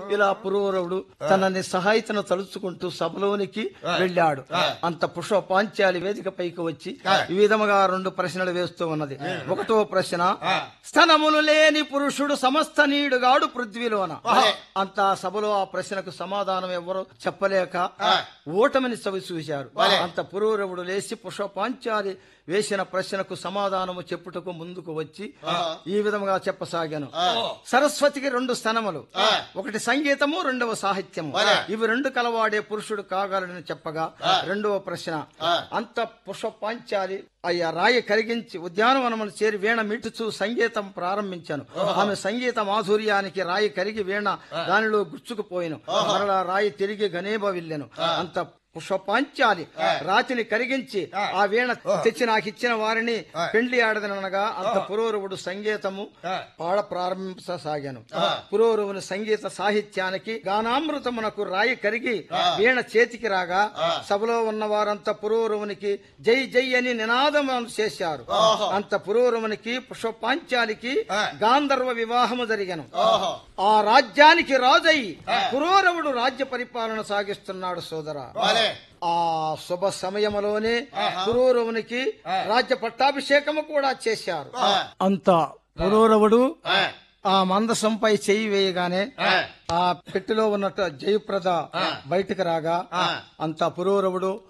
ఇలా పురూరవుడు తన నిస్సహాయతను తలుచుకుంటూ సభలోనికి వెళ్ళాడు అంత పుష్ప పాంచాలి వేదిక పైకి వచ్చి ఈ విధముగా రెండు ప్రశ్నలు వేస్తూ ఉన్నది ఒకటో ప్రశ్న స్థనములు లేని పురుషుడు సమస్త నీడుగాడు పృథ్వీలోన అంత సభలో ఆ ప్రశ్నకు సమాధానం ఎవరు చెప్పలేక ఓటమిని చవి చూశారు అంత పురూరవుడు లేచి పుష్ప పాంచాలి వేసిన ప్రశ్నకు సమాధానము చెప్పుటకు ముందుకు వచ్చి ఈ విధముగా చెప్పసాగాను సరస్వతికి రెండు స్థనములు ఒకటి సంగీతము రెండవ సాహిత్యము ఇవి రెండు కలవాడే పురుషుడు కాగలడని చెప్పగా రెండవ ప్రశ్న అంత పుష్ప పాంచాలి అయ్యా రాయి కరిగించి ఉద్యానవనములు చేరి వీణ మిట్టుచు సంగీతం ప్రారంభించాను ఆమె సంగీత మాధుర్యానికి రాయి కరిగి వీణ దానిలో గుచ్చుకుపోయిను మరలా రాయి తిరిగి గనేబ వెళ్ళాను అంత పుష్పాంచాలి రాతిని కరిగించి ఆ వీణ తెచ్చి నాకు ఇచ్చిన వారిని పెండ్లి ఆడదనగా అంత పురోరవుడు సంగీతము పాడ ప్రారంభించసాగాను పురోరవుని సంగీత సాహిత్యానికి గానామృతమునకు రాయి కరిగి వీణ చేతికి రాగా సభలో ఉన్న వారంతా పురోరవునికి జై జై అని నినాదము చేశారు అంత పురోరవునికి పుష్పాంచాలికి గాంధర్వ వివాహము జరిగను ఆ రాజ్యానికి రాజై పురోరవుడు రాజ్య పరిపాలన సాగిస్తున్నాడు సోదరా ఆ శుభ సమయంలోనే పురూరవునికి రాజ్య పట్టాభిషేకము కూడా చేశారు అంత పురూరవుడు ఆ మందసంపై చెయ్యి వేయగానే ఆ పెట్టెలో ఉన్నట్టు జయప్రద బయటకు రాగా అంత పురూరవుడు